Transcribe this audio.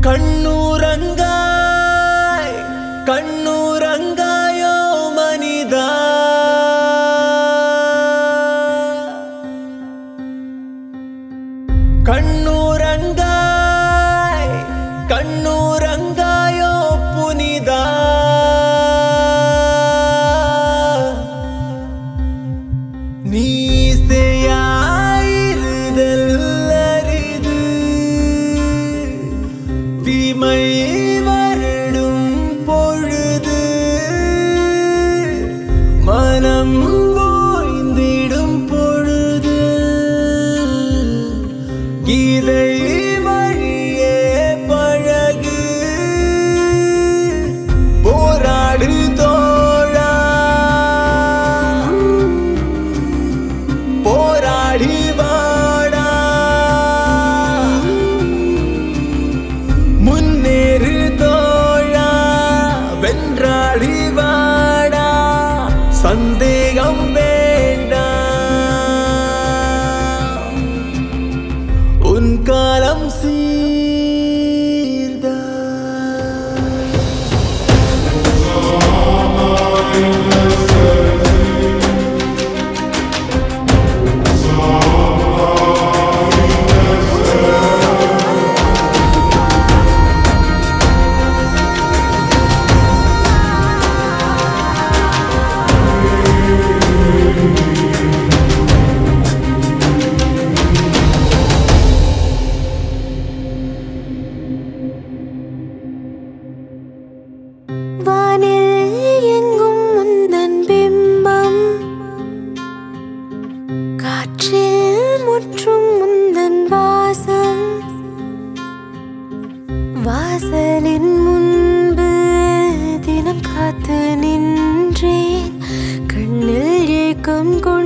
கண்ணூரங்காய் கண்ணூரங்காயோ மனிதா கண்ணூரங்காய் கண்ணூரங்காயோ புனிதா நீ செய்யாயிருதல் அரிது தீமை வருடும் பொழுது மனம் ஓய்ந்திடும் பொழுது கீதை வழியே பழகு போராடு தோழா போராடி வாடா முன்னேறு தோழா வென்றாடி வாடா சந்தேகம் வேண்டாம் உன் காலம் சீர்தா வானில் எங்கும் முந்தன் பிம்பம் காற்றில் முற்றும் முந்தன் வாசம் வாசலின் முன்பு தினம் காத்து நின்றேன் கண்ணில் ஏக்கம் கொண்டு